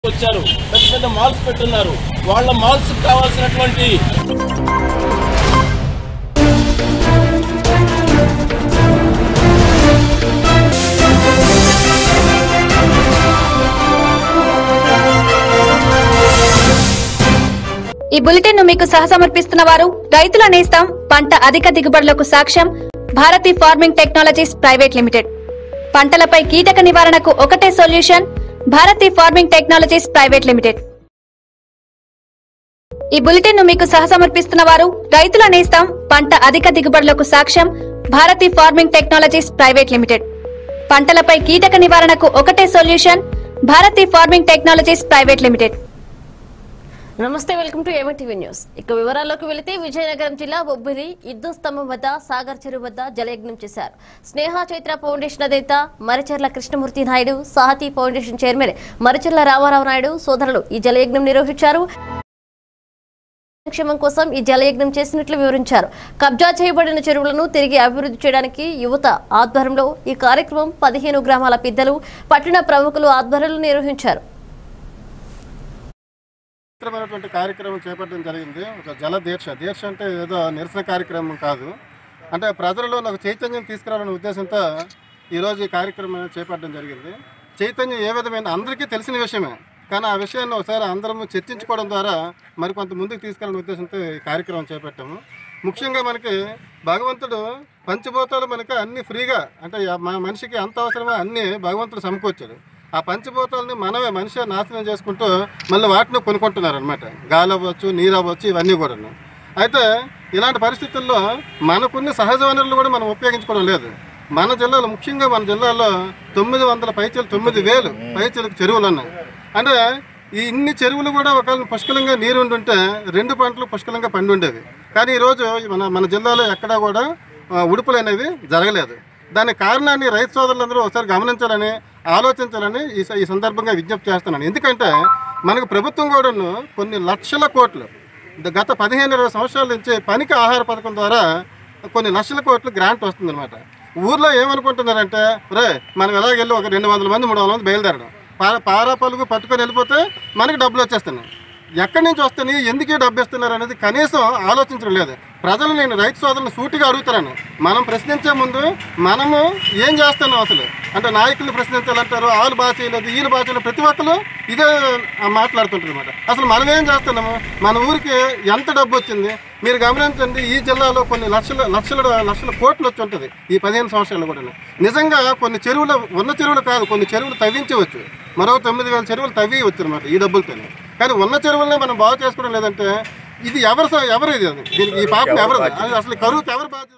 వచ్చారు పెద్ద పెద్ద మాల్స్ పెట్టున్నారు వాళ్ళ మాల్స్ కావాల్సినటువంటి ఈ బులెటిన్ ను మీకు సహసమర్పిస్తున్న వారు రైతుల నేస్తం పంట అధిక దిగుబడులకు సాక్ష్యం Bharathi farming technologies private limited పంటలపై కీటక నివారణకు ఒకటే solution Bharathi farming technologies private limited ఈ బులెటిన్ ను మీకు సహసమర్పిస్తున్న వారు రైతుల నేస్తం పంట అధిక దిగుబడులకు సాక్ష్యం Bharathi farming technologies private limited పంటలపై కీటక నివారణకు ఒకటే solution Bharathi farming technologies private limited నమస్తే వెల్కమ్ టు ఏమటీవీ న్యూస్ ఇక వివరాల్లోకి వెళితే విజయనగరం జిల్లా బొబ్బిలి ఇద్దు స్తంభం వద్ద సాగర్ చెరువు వద్ద జలయజ్ఞం చేశారు స్నేహ చైత్ర ఫౌండేషన్ అధినేత మరిచెర్ల కృష్ణమూర్తి నాయుడు సాహతి ఫౌండేషన్ చైర్మన్ మరిచెర్ల రామారావు నాయుడు సోదరులు ఈ జలయజ్ఞం నిర్వహించారు సంక్షేమం కోసం ఈ జలయజ్ఞం చేసినట్లు వివరించారు కబ్జా చేయబడిన చెరువులను తిరిగి అభివృద్ధి చేయడానికి యువత ఆధ్వర్యంలో ఈ కార్యక్రమం పదిహేను గ్రామాల పెద్దలు పట్టణ ప్రముఖులు ఆధ్వర్యంలో నిర్వహించారు పవిత్రమైనటువంటి కార్యక్రమం చేపట్టడం జరిగింది ఒక జల దీక్ష దీక్ష అంటే ఏదో నిరసన కార్యక్రమం కాదు అంటే ప్రజలలో ఒక చైతన్యం తీసుకురావాలనే ఉద్దేశంతో ఈరోజు ఈ కార్యక్రమం చేపట్టడం జరిగింది చైతన్యం ఏ విధమైన అందరికీ తెలిసిన విషయమే కానీ ఆ విషయాన్ని ఒకసారి అందరం చర్చించుకోవడం ద్వారా మరి కొంత ముందుకు తీసుకెళ్ళిన ఉద్దేశంతో ఈ కార్యక్రమం చేపట్టాము ముఖ్యంగా మనకి భగవంతుడు పంచభూతాలు మనకి అన్ని ఫ్రీగా అంటే మన మనిషికి ఎంత అవసరమో అన్ని భగవంతుడు సమకూర్చాడు ఆ పంచభూతాలని మనమే మనిషి నాశనం చేసుకుంటూ మళ్ళీ వాటిని కొనుక్కుంటున్నారు అనమాట గాలి అవ్వచ్చు నీరు అవ్వచ్చు ఇవన్నీ కూడా అయితే ఇలాంటి పరిస్థితుల్లో మనకున్న సహజ వనరులు కూడా మనం ఉపయోగించుకోవడం లేదు మన జిల్లాలో ముఖ్యంగా మన జిల్లాలో తొమ్మిది వందల పైచలు తొమ్మిది వేలు పైచలకు చెరువులు ఉన్నాయి అంటే ఈ ఇన్ని చెరువులు కూడా ఒకవేళ పుష్కలంగా నీరు ఉండుంటే రెండు పంటలు పుష్కలంగా పండి ఉండేవి కానీ ఈరోజు మన మన జిల్లాలో ఎక్కడా కూడా ఆ, ఉడుపులు అనేవి జరగలేదు దాని కారణాన్ని రైతు సోదరులందరూ ఒకసారి గమనించాలని ఆలోచించాలని ఈ స- ఈ సందర్భంగా విజ్ఞప్తి చేస్తున్నాను ఎందుకంటే మనకు ప్రభుత్వం కూడాను కొన్ని లక్షల కోట్లు ద- గత పదిహేను ఇరవై సంవత్సరాల నుంచి పనికి ఆహార పథకం ద్వారా కొన్ని లక్షల కోట్లు గ్రాంట్ వస్తుందన్నమాట ఊర్లో ఏమనుకుంటున్నారంటే రే మనం ఎలాగెళ్ళి ఒక రెండు వందల మంది మూడు వందల మంది బయలుదేరడం పార పారా పలుగు పట్టుకొని వెళ్ళిపోతే మనకి డబ్బులు వచ్చేస్తున్నాయి ఎక్కడి నుంచి వస్తున్నాయి ఎందుకు ఈ డబ్బు ఇస్తున్నారు అనేది కనీసం ఆలోచించడం లేదు ప్రజలు నేను రైతు సోదరులను సూటిగా అడుగుతున్నాను మనం ప్రశ్నించే ముందు మనము ఏం చేస్తున్నాం అసలు అంటే నాయకులు ప్రశ్నించాలంటారు వాళ్ళు బాగా చేయలేదు వీళ్ళు బాగా చేయలేదు ప్రతి ఒక్కరు ఇదే మాట్లాడుతుంటారు అనమాట అసలు మనం ఏం చేస్తున్నాము మన ఊరికి ఎంత డబ్బు వచ్చింది మీరు గమనించండి ఈ జిల్లాలో కొన్ని లక్షల లక్షల లక్షల కోట్లు వచ్చి ఉంటుంది ఈ పదిహేను సంవత్సరాలు కూడా నిజంగా కొన్ని చెరువులు ఉన్న చెరువులు కాదు కొన్ని చెరువులు తవ్వించవచ్చు మరో తొమ్మిది వేల చెరువులు తవ్వి వచ్చు అనమాట ఈ డబ్బులతో కానీ ఉన్న చెరువులనే మనం బాగు చేసుకోవడం లేదంటే ఇది ఎవరు స- ఎవరు ఇది అది? దీనికి ఈ పాపం ఎవరు అది అసలు కరువుకి ఎవరు బాధ్యత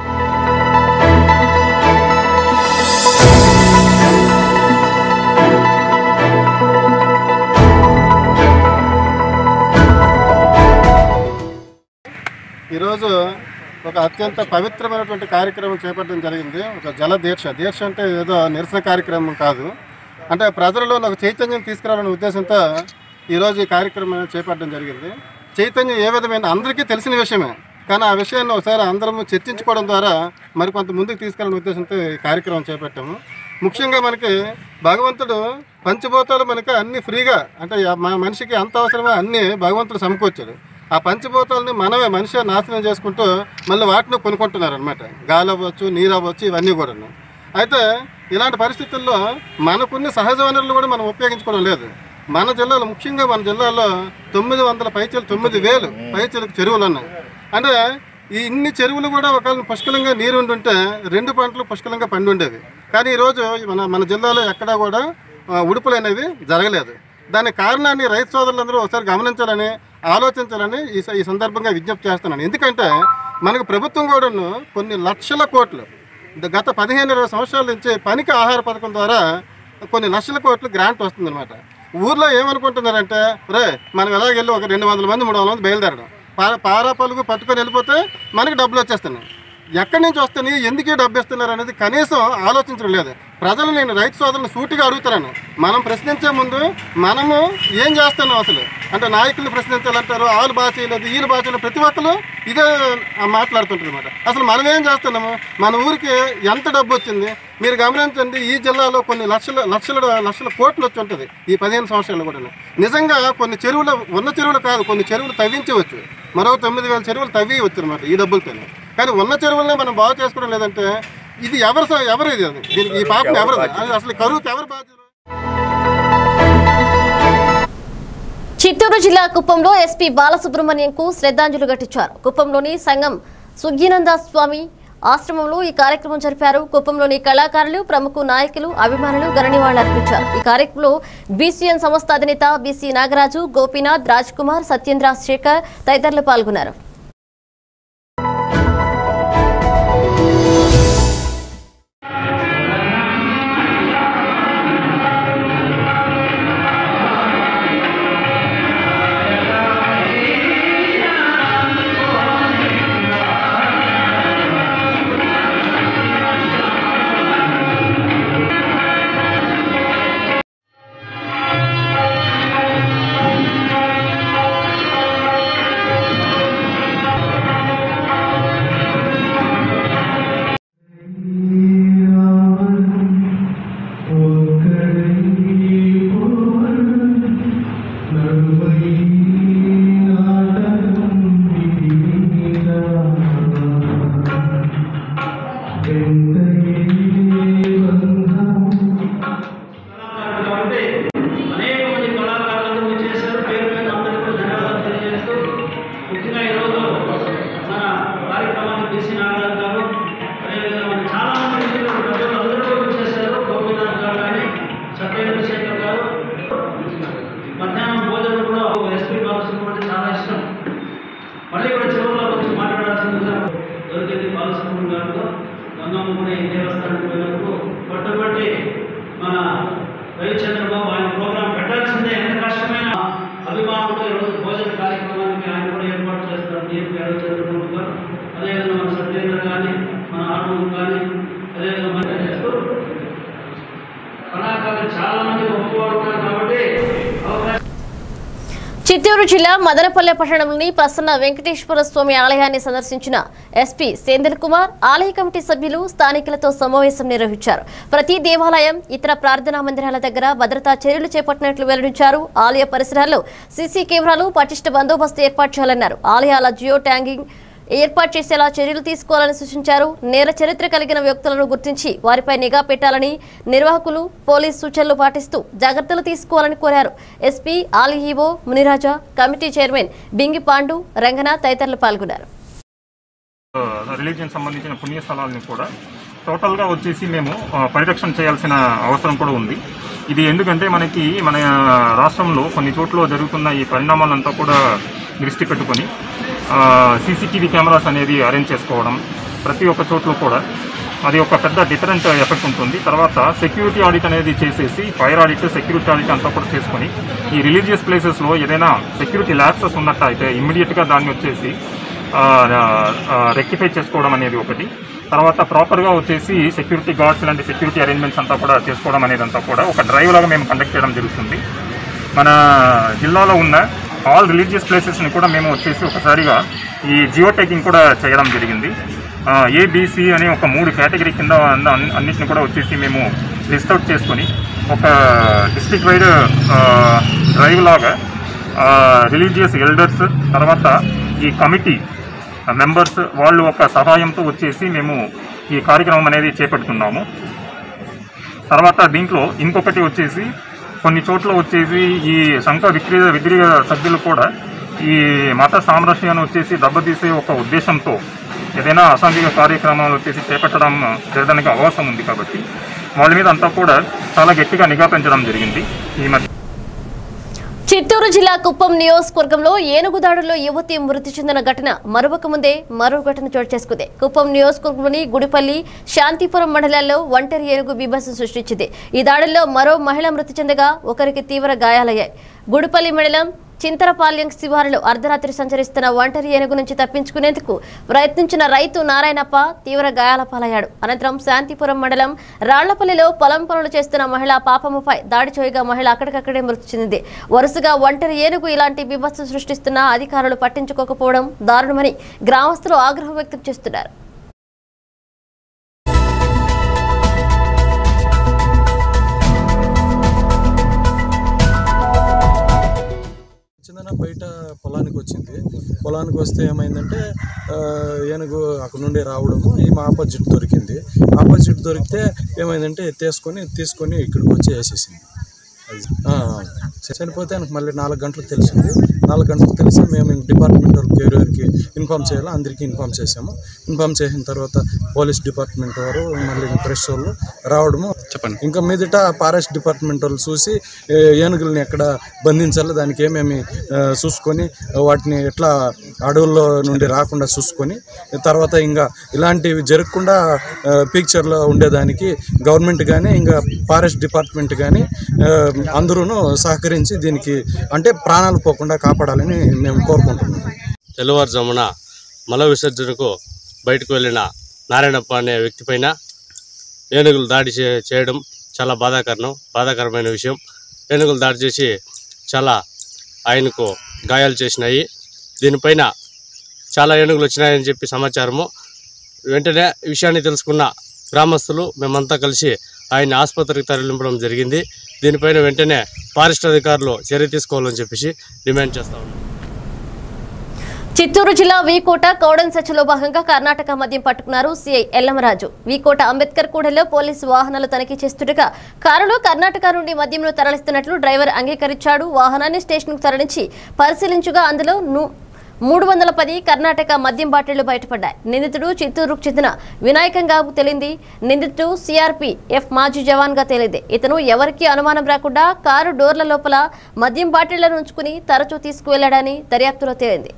ఈరోజు ఒక అత్యంత పవిత్రమైనటువంటి కార్యక్రమం చేపట్టడం జరిగింది ఒక జల దీక్ష దీక్ష అంటే ఏదో నిరసన కార్యక్రమం కాదు అంటే ప్రజలలో ఒక చైతన్యం తీసుకురావాలనే ఉద్దేశంతో ఈరోజు ఈ కార్యక్రమం చేపట్టడం జరిగింది చైతన్యం ఏ విధమైన అందరికీ తెలిసిన విషయమే కానీ ఆ విషయాన్ని ఒకసారి అందరం చర్చించుకోవడం ద్వారా మరి కొంత ముందుకు తీసుకెళ్ళిన ఉద్దేశంతో ఈ కార్యక్రమం చేపట్టాము ముఖ్యంగా మనకి భగవంతుడు పంచభూతాలు మనకి అన్ని ఫ్రీగా అంటే మన మనిషికి ఎంత అవసరమో అన్ని భగవంతుడు సమకూర్చాడు ఆ పంచభూతాలని మనమే మనిషి నాశనం చేసుకుంటూ మళ్ళీ వాటిని కొనుక్కుంటున్నారు అనమాట గాలి అవ్వచ్చు నీరు అవ్వచ్చు ఇవన్నీ కూడా అయితే ఇలాంటి పరిస్థితుల్లో మనకున్న సహజ వనరులు కూడా మనం ఉపయోగించుకోవడం లేదు మన జిల్లాలో ముఖ్యంగా మన జిల్లాలో తొమ్మిది వందల పైచలు తొమ్మిది వేలు పైచలకు చెరువులు ఉన్నాయి అంటే ఈ ఇన్ని చెరువులు కూడా ఒకవేళ పుష్కలంగా నీరు ఉండుంటే రెండు పంటలు పుష్కలంగా పండి ఉండేవి కానీ ఈరోజు మన మన జిల్లాలో ఎక్కడా కూడా ఆ, ఉడుపులు అనేవి జరగలేదు దాని కారణాన్ని రైతు సోదరులందరూ ఒకసారి గమనించాలని ఆలోచించాలని ఈ స- ఈ సందర్భంగా విజ్ఞప్తి చేస్తున్నాను ఎందుకంటే మనకు ప్రభుత్వం కూడాను కొన్ని లక్షల కోట్లు ద- గత పదిహేను ఇరవై సంవత్సరాల నుంచి పనికి ఆహార పథకం ద్వారా కొన్ని లక్షల కోట్లు గ్రాంట్ వస్తుందన్నమాట ఊర్లో ఏమనుకుంటున్నారంటే రే మనం ఎలాగెళ్ళి ఒక రెండు వందల మంది మూడు వందల మంది బయలుదేరడం పార పారా పలుగు పట్టుకొని వెళ్ళిపోతే మనకి డబ్బులు వచ్చేస్తున్నాయి ఎక్కడి నుంచి వస్తున్నాయి ఎందుకు ఈ డబ్బు ఇస్తున్నారు అనేది కనీసం ఆలోచించడం లేదు ప్రజలు నేను రైతు సోదరుని సూటిగా అడుగుతున్నాను మనం ప్రశ్నించే ముందు మనము ఏం చేస్తున్నాం అసలు అంటే నాయకులు ప్రశ్నించాలంటారు వాళ్ళు బాగా చేయలేదు వీళ్ళు బాగా చేయలేదు ప్రతి ఒక్కరు ఇదే మాట్లాడుతుంటారు అనమాట అసలు మనం ఏం చేస్తున్నాము మన ఊరికి ఎంత డబ్బు వచ్చింది మీరు గమనించండి ఈ జిల్లాలో కొన్ని లక్షల లక్షల లక్షల కోట్లు వచ్చి ఉంటుంది ఈ పదిహేను సంవత్సరాలు కూడా నిజంగా కొన్ని చెరువులు ఉన్న చెరువులు కాదు కొన్ని చెరువులు తవ్వించవచ్చు మరో తొమ్మిది వేల చెరువులు తవ్వివచ్చు అనమాట ఈ డబ్బులతో కానీ ఉన్న చెరువులనే మనం బాగు చేసుకోవడం లేదంటే ఇది ఎవరు స- ఎవరు ఇది అది? దీనికి ఈ పాపం ఎవరు అది అసలు కరువుకి ఎవరు బాధ్యత చిత్తూరు జిల్లా కుప్పంలో ఎస్పీ బాలసుబ్రహ్మణ్యంకు శ్రద్ధాంజలి ఘటించారు కుప్పంలోని సంఘం సుగ్గినంద స్వామి ఆశ్రమంలో ఈ కార్యక్రమం జరిపారు కుప్పంలోని కళాకారులు ప్రముఖ నాయకులు అభిమానులు గణనివాళులు అర్పించారు ఈ కార్యక్రమంలో బీసీఎన్ సంస్థ అధినేత బీసీ నాగరాజు గోపీనాథ్ రాజ్ కుమార్ సత్యేంద్ర శేఖర్ తదితరులు పాల్గొన్నారు కాబట్టి అనేక మంది కళాకారులు మీరు చేశారు పేరు మీద అందరికీ కూడా ధన్యవాదాలు తెలియజేస్తూ ముఖ్యంగా ఈరోజు మన కార్యక్రమాన్ని బీసీ నాగరాజు గారు అదేవిధంగా మన చాలా మంది మిత్రులు ప్రజలు అందరూ కూడా చేశారు గోపీనాథ్ గారు కానీ సత్యేంద్ర శేఖర్ గారు మధ్యాహ్నం భోజనం కూడా ఎస్పీ బాలసుబ్రహ్మణ్యం చాలా ఇష్టం మళ్ళీ కూడా చివరిలో కొంచెం మాట్లాడాల్సిందిగా దొరికింది బాలసుబ్రహ్మణ్యం గారితో గంగమ్మ గుడి దేవస్థానానికి పోయినప్పుడు పట్టుబట్టి మన రవిచంద్రబాబు ఆయన ప్రోగ్రాం పెట్టాల్సిందే ఎంత కష్టమైన అభిమానులు ఈరోజు భోజన కార్యక్రమానికి ఆయన కూడా ఏర్పాటు చేస్తారు నేను రవిచంద్రబాబు గారు అదేవిధంగా మన సత్యేంద్ర కానీ మన ఆటోలు కానీ అదేవిధంగా మన చేస్తూ కళాకారులు చాలా మంది గొప్పవారు ఉన్నారు కాబట్టి అవకాశం చిత్తూరు జిల్లా మదనపల్లె పట్టణంలోని ప్రసన్న వెంకటేశ్వర స్వామి ఆలయాన్ని సందర్శించిన ఎస్పీ సేందిల్ కుమార్ ఆలయ కమిటీ సభ్యులు స్థానికులతో సమావేశం నిర్వహించారు ప్రతి దేవాలయం ఇతర ప్రార్థనా మందిరాల దగ్గర భద్రతా చర్యలు చేపట్టినట్లు వెల్లడించారు ఆలయ పరిసరాల్లో సీసీ కెమెరాలు పటిష్ట బందోబస్తు ఏర్పాటు చేయాలన్నారు ఆలయాల జియో ట్యాంగింగ్ ఏర్పాటు చేసేలా చర్యలు తీసుకోవాలని సూచించారు నేర చరిత్ర కలిగిన వ్యక్తులను గుర్తించి వారిపై నిఘా పెట్టాలని నిర్వాహకులు పోలీస్ సూచనలు పాటిస్తూ జాగ్రత్తలు తీసుకోవాలని కోరారు ఎస్పీ ఆలిహీవో మునిరాజా కమిటీ చైర్మన్ బింగి పాండు రంగన తదితరులు పాల్గొన్నారు రిలీజియన్ సంబంధించిన పుణ్యస్థలాలని కూడా టోటల్గా వచ్చేసి మేము ఆ, పరిరక్షణ చేయాల్సిన అవసరం కూడా ఉంది ఇది ఎందుకంటే మనకి మన రాష్ట్రంలో కొన్ని చోట్ల జరుగుతున్న ఈ పరిణామాలంతా కూడా దృష్టి పెట్టుకొని సీసీటీవీ కెమెరాస్ అనేది అరేంజ్ చేసుకోవడం ప్రతి ఒక్క చోట్ల కూడా అది ఒక పెద్ద డిఫరెంట్ ఎఫెక్ట్ ఉంటుంది తర్వాత సెక్యూరిటీ ఆడిట్ అనేది చేసేసి ఫైర్ ఆడిట్ సెక్యూరిటీ ఆడిట్ అంతా కూడా చేసుకొని ఈ రిలీజియస్ ప్లేసెస్లో ఏదైనా సెక్యూరిటీ ల్యాబ్సెస్ ఉన్నట్టయితే ఇమ్మీడియట్గా దాన్ని వచ్చేసి రెక్టిఫై చేసుకోవడం అనేది ఒకటి తర్వాత ప్రాపర్గా వచ్చేసి సెక్యూరిటీ గార్డ్స్ లాంటి సెక్యూరిటీ అరేంజ్మెంట్స్ అంతా కూడా చేసుకోవడం అనేది అంతా కూడా ఒక డ్రైవ్ లాగా మేము కండక్ట్ చేయడం జరుగుతుంది మన జిల్లాలో ఉన్న ఆల్ రిలీజియస్ ప్లేసెస్ని కూడా మేము వచ్చేసి ఒకసారిగా ఈ జియో టేకింగ్ కూడా చేయడం జరిగింది ఏబిసి అనే ఒక మూడు కేటగిరీ కింద అన్న- అన్ని- అన్నిటిని కూడా వచ్చేసి మేము లిస్ట్ అవుట్ చేసుకొని ఒక డిస్ట్రిక్ట్ వైడ్ డ్రైవ్ లాగా రిలీజియస్ ఎల్డర్స్ తర్వాత ఈ కమిటీ మెంబర్స్ వాళ్ళు ఒక సహాయంతో వచ్చేసి మేము ఈ కార్యక్రమం అనేది చేపడుతున్నాము తర్వాత దీంట్లో ఇంకొకటి వచ్చేసి కొన్ని చోట్ల వచ్చేసి ఈ సంఘ విక్రియ విక్రియ సభ్యులు కూడా ఈ మత సామరస్యాన్ని వచ్చేసి దెబ్బతీసే ఒక ఉద్దేశంతో ఏదైనా అసాంఘిక కార్యక్రమాలు వచ్చేసి చేపట్టడం చేయడానికి అవకాశం ఉంది కాబట్టి వాళ్ళ మీద అంతా కూడా చాలా గట్టిగా నిఘా పెంచడం జరిగింది ఈ మధ్య చిత్తూరు జిల్లా కుప్పం నియోజకవర్గంలో ఏనుగు దాడుల్లో యువతి మృతి చెందిన ఘటన మరొక ముందే మరో ఘటన చోటు చేసుకుంది కుప్పం నియోజకవర్గంలోని గుడిపల్లి శాంతిపురం మండలాల్లో ఒంటరి ఏనుగు బీభత్సం సృష్టించింది ఈ దాడుల్లో మరో మహిళ మృతి చెందగా ఒకరికి తీవ్ర గాయాలయ్యాయి గుడిపల్లి మండలం చింతరపాల్యం శివారులో అర్ధరాత్రి సంచరిస్తున్న ఒంటరి ఏనుగు నుంచి తప్పించుకునేందుకు ప్రయత్నించిన రైతు నారాయణప్ప తీవ్ర గాయాల పాలయ్యాడు అనంతరం శాంతిపురం మండలం రాళ్లపల్లిలో పొలం పనులు చేస్తున్న మహిళ పాపముపై దాడి చేయగా మహిళ అక్కడికక్కడే మృతి చెందింది వరుసగా ఒంటరి ఏనుగు ఇలాంటి విపత్తు సృష్టిస్తున్న అధికారులు పట్టించుకోకపోవడం దారుణమని గ్రామస్తులు ఆగ్రహం వ్యక్తం చేస్తున్నారు వచ్చిందన బయట పొలానికి వచ్చింది పొలానికి వస్తే ఏమైందంటే ఆ, ఏనుగు అక్కడ నుండి రావడము ఈమె ఆపోజిట్ దొరికింది ఆపోజిట్ దొరికితే ఏమైందంటే ఎత్తేసుకొని తీసుకొని ఇక్కడికి వచ్చి వేసేసింది అది ఆ, చనిపోతే ఆయనకు మళ్ళీ నాలుగు గంటలకు తెలిసింది నాలుగు గంటలకు తెలిసి మేము డిపార్ట్మెంట్ వాళ్ళకి ఎవరెవరికి ఇన్ఫామ్ చేయాలో అందరికీ ఇన్ఫామ్ చేసాము ఇన్ఫామ్ చేసిన తర్వాత పోలీస్ డిపార్ట్మెంట్ వారు మళ్ళీ ప్రెస్ వాళ్ళు రావడము చెప్పండి ఇంకా మీదట ఫారెస్ట్ డిపార్ట్మెంట్ వాళ్ళు చూసి ఏ, ఏనుగుల్ని ఎక్కడ బంధించాలో దానికి ఏమేమి ఆ, చూసుకొని వాటిని ఎట్లా అడవుల్లో నుండి రాకుండా చూసుకొని తర్వాత ఇంకా ఇలాంటివి జరగకుండా పిక్చర్లో ఉండేదానికి గవర్నమెంట్ కానీ ఇంకా ఫారెస్ట్ డిపార్ట్మెంట్ కానీ అందరూ సహకరించి దీనికి అంటే ప్రాణాలు పోకుండా కాపాడాలని మేము కోరుకుంటున్నాం తెల్లవారుజామున మల విసర్జనకు బయటకు వెళ్ళిన నారాయణప్ప అనే వ్యక్తి పైన ఏనుగులు దాడి చే చేయడం చాలా బాధాకరణం బాధాకరమైన విషయం ఏనుగులు దాడి చేసి చాలా ఆయనకు గాయాలు చేసినాయి దీనిపైన చాలా ఏనుగులు వచ్చినాయని చెప్పి సమాచారము వెంటనే ఈ విషయాన్ని తెలుసుకున్న గ్రామస్తులు మేమంతా కలిసి ఆయన్ని ఆసుపత్రికి తరలింపడం జరిగింది దీనిపైన వెంటనే ఫారెస్ట్ అధికారులు చర్య తీసుకోవాలని చెప్పేసి డిమాండ్ చేస్తా ఉన్నాం చిత్తూరు జిల్లా వీకోట కౌడన్ సచ్లో భాగంగా కర్ణాటక మద్యం పట్టుకున్నారు సీఐ ఎల్లమరాజు వీకోట అంబేద్కర్ కూడలిలో పోలీసు వాహనాలు తనిఖీ చేస్తుండగా కారులో కర్ణాటక నుండి మద్యంను తరలిస్తున్నట్లు డ్రైవర్ అంగీకరించాడు వాహనాన్ని స్టేషన్కు తరలించి పరిశీలించగా అందులో ను- మూడు వందల పది కర్ణాటక మద్యం బాటిళ్లు బయటపడ్డాయి నిందితుడు చిత్తూరుకు చెందిన వినాయకంగాకు తేలింది నిందితుడు సిఆర్పి ఎఫ్ మాజీ జవాన్ గా తేలింది ఇతను ఎవరికీ అనుమానం రాకుండా కారు డోర్ల లోపల మద్యం బాటిళ్లను ఉంచుకుని తరచూ తీసుకువెళ్లాడని దర్యాప్తులో తేలింది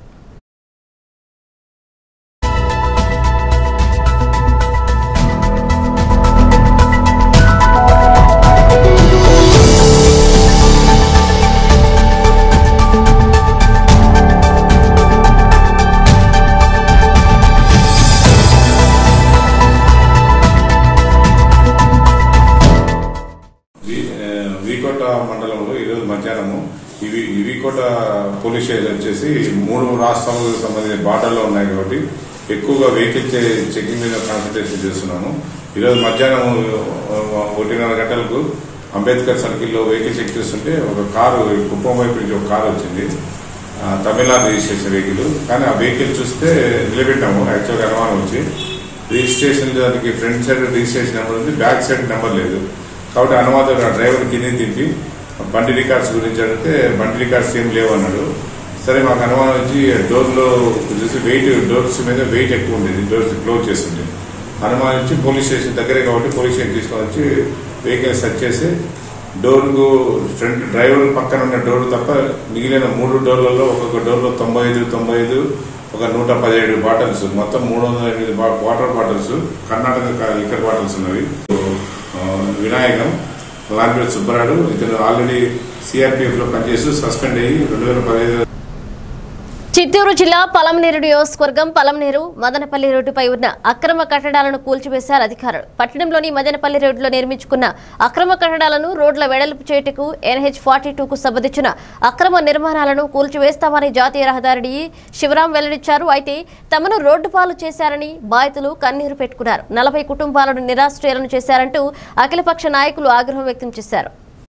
వి- ఆ, వీకోట మండలంలో ఈరోజు మధ్యాహ్నము ఇవి ఈ వీకోట పోలీస్ స్టేషన్ వచ్చేసి మూడు రాష్ట్రాలకు సంబంధించిన బార్డర్లో ఉన్నాయి కాబట్టి ఎక్కువగా వెహికల్ చెకింగ్ మీద కాన్సన్ట్రేషన్ చేస్తున్నాము ఈరోజు మధ్యాహ్నం ఆ, ఒకటిన్నర గంటలకు అంబేద్కర్ సర్కిల్లో వెహికల్ చెక్ చేస్తుంటే ఒక కారు కుప్పం వైపు నుంచి ఒక కారు వచ్చింది ఆ, తమిళనాడు రిజిస్ట్రేషన్ వెహికల్ కానీ ఆ వెహికల్ చూస్తే నిలబెట్టాము యాక్చువల్గా అనుమానం వచ్చి రిజిస్ట్రేషన్ దానికి ఫ్రంట్ సైడ్ రిజిస్ట్రేషన్ నెంబర్ ఉంది బ్యాక్ సైడ్ నెంబర్ లేదు కాబట్టి అనుమానం ఆ డ్రైవర్ కింద దింపి బండి రికార్డ్స్ గురించి అడిగితే బండి రికార్డ్స్ ఏం లేవు అన్నాడు సరే మాకు అనుమానం వచ్చి డోర్లో చూసి వెయిట్ డోర్స్ మీద వెయిట్ ఎక్కువ ఉండేది డోర్స్ క్లోజ్ చేస్తుండే అనుమానించి పోలీస్ స్టేషన్ దగ్గరే కాబట్టి పోలీస్ స్టేషన్ తీసుకొని వచ్చి వెహికల్ సెర్చ్ చేసి డోర్కు ఫ్రంట్ డ్రైవర్ పక్కన ఉన్న డోర్ తప్ప మిగిలిన మూడు డోర్లలో ఒక్కొక్క డోర్లో తొంభై ఐదు తొంభై ఐదు ఒక నూట పదిహేడు బాటిల్స్ మొత్తం మూడు వందల ఎనిమిది బా- వాటర్ బాటిల్స్ కర్ణాటక క- లిక్కర్ బాటిల్స్ ఉన్నవి ఆ, వినాయకం లాంటి సుబ్బరాడు ఇతను ఆల్రెడీ సిఆర్పిఎఫ్ లో పనిచేస్తూ సస్పెండ్ అయ్యి రెండు వేల పదహైదు చిత్తూరు జిల్లా పలమనేరు నియోజకవర్గం పలమనేరు మదనపల్లి రోడ్డుపై ఉన్న అక్రమ కట్టడాలను కూల్చివేశారు అధికారులు పట్టణంలోని మదనపల్లి రోడ్డులో నిర్మించుకున్న అక్రమ కట్టడాలను రోడ్ల వెడల్పు చేటుకు ఎన్హెచ్ ఫార్టీ టూకు సంబంధించిన అక్రమ నిర్మాణాలను కూల్చివేస్తామని జాతీయ రహదారి శివరాం వెల్లడించారు అయితే తమను రోడ్డు పాలు చేశారని బాధితులు కన్నీరు పెట్టుకున్నారు నలభై కుటుంబాలను నిరాశ్రయాలను చేశారంటూ అఖిలపక్ష నాయకులు ఆగ్రహం వ్యక్తం చేశారు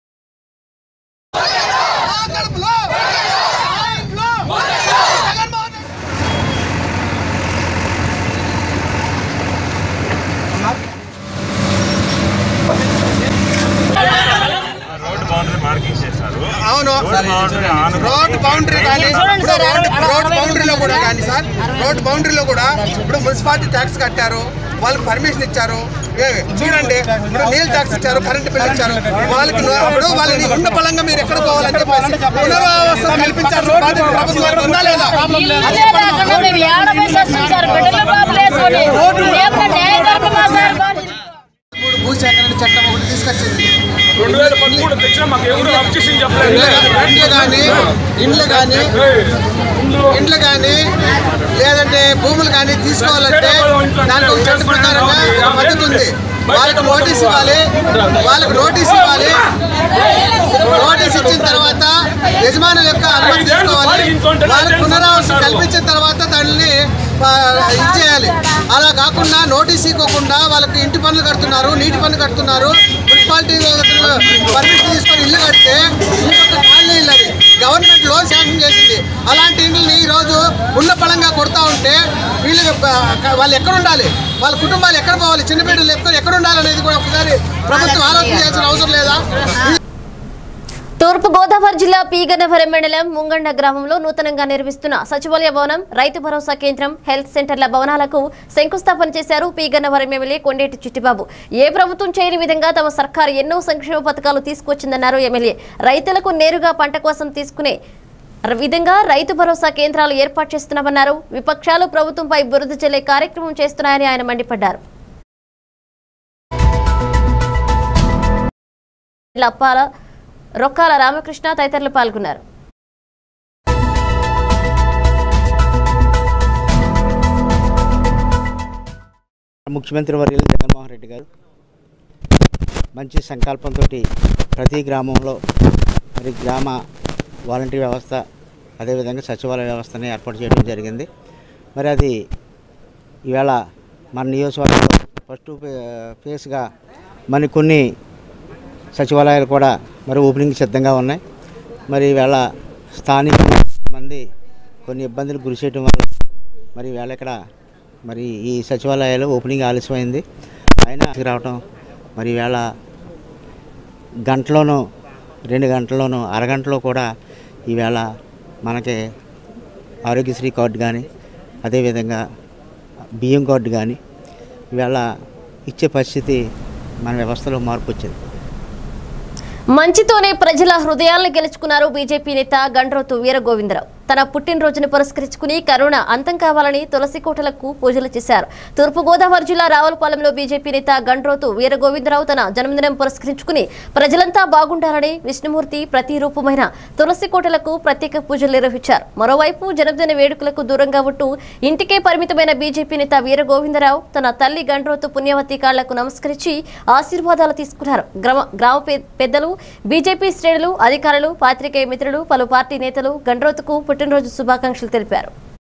రోడ్ బౌండరీ మార్కింగ్ చేశారు అవును రోడ్ బౌండరీ ఆను- రోడ్ బౌండరీ కానీ ఇప్పుడు రోడ్ రోడ్ బౌండరీలో కూడా కానీ సార్ రోడ్ బౌండరీలో కూడా ఇప్పుడు మున్సిపాలిటీ ట్యాక్స్ కట్టారు వాళ్ళకి పర్మిషన్ ఇచ్చారు ఏ, చూడండి ఇప్పుడు నీళ్ళు ట్యాక్స్ ఇచ్చారు కరెంట్ బిల్ ఇచ్చారు వాళ్ళకి ను- ఇప్పుడు వాళ్ళని ఉన్న పలంగా మీరు ఎక్కడ పోవాలని చెప్పేసి పునరావాసం కల్పించారు బాధ్యత ప్రభుత్వానికి ఉందా లేదా మేము ఏడ పోయి వస్తాం సార్ బిడ్డల బాబులు వేసుకొని ఏమన్నా న్యాయం దొరకమా సార్ మూడు భూసేకరణ చట్టం ఒకటి తీసుకొచ్చింది రెండు వేల పదమూడు తెచ్చిన మాకు ఎవరు అబ్జెక్షన్ చెప్పలేదు ఇండ్లు కానీ ఇండ్లు కానీ ఇండ్లు కానీ లేదంటే భూములు కానీ తీసుకోవాలంటే దానికి ఒక చట్ట ప్రకారంగా ఒక పద్ధతి ఉంది వాళ్ళకి నోటీస్ ఇవ్వాలి వాళ్ళకి నోటీస్ ఇవ్వాలి నోటీస్ ఇచ్చిన తర్వాత యజమానుల యొక్క అనుమతి తీసుకోవాలి వాళ్ళకి పునరావాసం కల్పించిన తర్వాత దానిని ఆ, ఇది చేయాలి అలా కాకుండా నోటీస్ ఇవ్వకుండా వాళ్ళకి ఇంటి పనులు కడుతున్నారు నీటి పన్ను కడుతున్నారు మున్సిపాలిటీ పర్మిషన్ తీసుకొని ఇల్లు కడితే ఇల్లు పక్కన ఖాళీ ఇల్లు అది గవర్నమెంట్ లోన్ శాంక్షన్ చేసింది అలాంటి ఇండ్లని ఈ రోజు ఉన్న పలంగా కొడతా ఉంటే వీళ్ళు వాళ్ళు ఎక్కడ ఉండాలి వాళ్ళ కుటుంబాలు ఎక్కడ పోవాలి చిన్న బిడ్డలు ఎక్కడ ఎక్కడ ఉండాలి అనేది కూడా ఒకసారి ప్రభుత్వం ఆలోచన చేయాల్సిన అవసరం లేదా తూర్పు గోదావరి జిల్లా పీగన్నవరం మండలం ముంగండ గ్రామంలో నూతనంగా నిర్మిస్తున్న సచివాలయ భవనం రైతు భరోసా కేంద్రం హెల్త్ సెంటర్ల భవనాలకు శంకుస్థాపన చేశారు పీగన్నవరం ఎమ్మెల్యే కొండేటి చిట్టిబాబు ఏ ప్రభుత్వం చేయని విధంగా తమ సర్కారు ఎన్నో సంక్షేమ పథకాలు తీసుకొచ్చిందన్నారు ఎమ్మెల్యే రైతులకు నేరుగా పంట కోసం తీసుకునే విధంగా రైతు భరోసా కేంద్రాలు ఏర్పాటు చేస్తున్నామన్నారు విపక్షాలు ప్రభుత్వంపై బురద చెల్లే కార్యక్రమం చేస్తున్నాయని ఆయన మండిపడ్డారు లప్పాల రొక్కాల రామకృష్ణ తదితరులు పాల్గొన్నారు ముఖ్యమంత్రి వర్యులు జగన్మోహన్ రెడ్డి గారు మంచి సంకల్పంతో ప్రతి గ్రామంలో మరి గ్రామ వాలంటీర్ వ్యవస్థ అదేవిధంగా సచివాలయ వ్యవస్థని ఏర్పాటు చేయడం జరిగింది మరి అది ఈవేళ మన నియోజకవర్గంలో ఫస్ట్ ఫేస్గా మరి కొన్ని సచివాలయాలు కూడా మరి ఓపెనింగ్ సిద్ధంగా ఉన్నాయి మరి ఈవేళ స్థానిక మంది కొన్ని ఇబ్బందులు గురి చేయడం వల్ల మరి ఈవేళ ఇక్కడ మరి ఈ సచివాలయాలు ఓపెనింగ్ ఆలస్యమైంది అయినా రావటం మరి ఈవేళ గంటలోనూ రెండు గంటల్లోనూ అరగంటలో కూడా ఈవేళ మనకి ఆరోగ్యశ్రీ కార్డు కానీ అదేవిధంగా బియ్యం కార్డు కానీ ఈవేళ ఇచ్చే పరిస్థితి మన వ్యవస్థలో మార్పు వచ్చింది మంచితోనే ప్రజల హృదయాలను గెలుచుకున్నారు బీజేపీ నేత గండ్రోతు వీరగోవిందరావు తన పుట్టినరోజును పురస్కరించుకుని కరోనా అంతం కావాలని తులసి కోటలకు పూజలు చేశారు తూర్పుగోదావరి జిల్లా రావులపాలెంలో బీజేపీ నేత గండ్రోతు వీరగోవిందరావు తన జన్మదినం పురస్కరించుకుని ప్రజలంతా బాగుండాలని విష్ణుమూర్తి ప్రతి రూపమైన తులసి కోటలకు ప్రత్యేక పూజలు నిర్వహించారు మరోవైపు జన్మదిన వేడుకలకు దూరంగా ఉంటూ ఇంటికే పరిమితమైన బీజేపీ నేత వీరగోవిందరావు తన తల్లి గండ్రోతు పుణ్యవతి కాళ్లకు నమస్కరించి ఆశీర్వాదాలు తీసుకున్నారు గ్రామ గ్రామ పె- పెద్దలు బీజేపీ శ్రేణులు అధికారులు పాత్రికేయ మిత్రులు పలు పార్టీ నేతలు గండ్రోతుకు పుట్టినరోజు శుభాకాంక్షలు తెలిపారు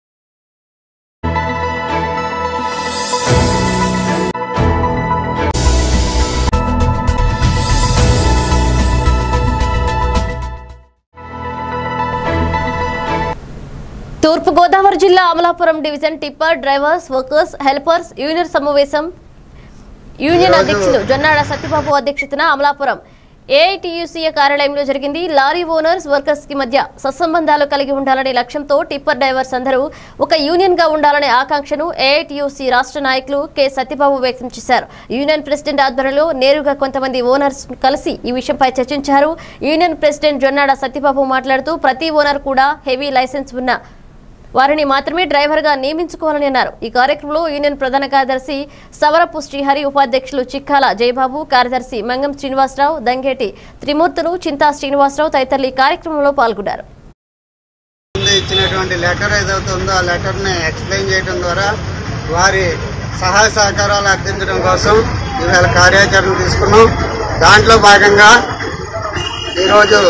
తూర్పు గోదావరి జిల్లా Amalapuram division tipper drivers workers helpers union సమావేశం యూనియన్ అధ్యక్షులు జొన్నాడ సత్యబాబు అధ్యక్షతన అమలాపురం ఏఐటియుసీఏ కార్యాలయంలో జరిగింది లారీ ఓనర్స్ వర్కర్స్ కి మధ్య సత్సంబంధాలు కలిగి ఉండాలనే లక్ష్యంతో టిప్పర్ డ్రైవర్స్ అందరూ ఒక యూనియన్ గా ఉండాలనే ఆకాంక్షను ఏఐటియుసీ రాష్ట్ర నాయకులు కె సత్యబాబు వ్యక్తం చేశారు యూనియన్ ప్రెసిడెంట్ ఆధ్వర్యంలో నేరుగా కొంతమంది ఓనర్స్ కలిసి ఈ విషయంపై చర్చించారు యూనియన్ ప్రెసిడెంట్ జొన్నాడ సత్యబాబు మాట్లాడుతూ ప్రతి ఓనర్ కూడా హెవీ లైసెన్స్ ఉన్న వారిని మాత్రమే డ్రైవర్గా నియమించుకోవాలని అన్నారు ఈ కార్యక్రమంలో యూనియన్ ప్రధాన కార్యదర్శి సవరపు శ్రీహరి ఉపాధ్యక్షులు చిక్కాల జయబాబు కార్యదర్శి మంగం శ్రీనివాసరావు దంగేటి త్రిమూర్తులు చింతా శ్రీనివాసరావు తదితరులు ఈ కార్యక్రమంలో పాల్గొన్నారు ముందు ఇచ్చినటువంటి లెటర్ ఏదైతే ఉందో ఆ లెటర్ని ఎక్స్ప్లెయిన్ చేయడం ద్వారా వారి సహాయ సహకారాలు అర్థించడం కోసం ఇవాళ కార్యాచరణ తీసుకున్నాం దాంట్లో భాగంగా ఈరోజు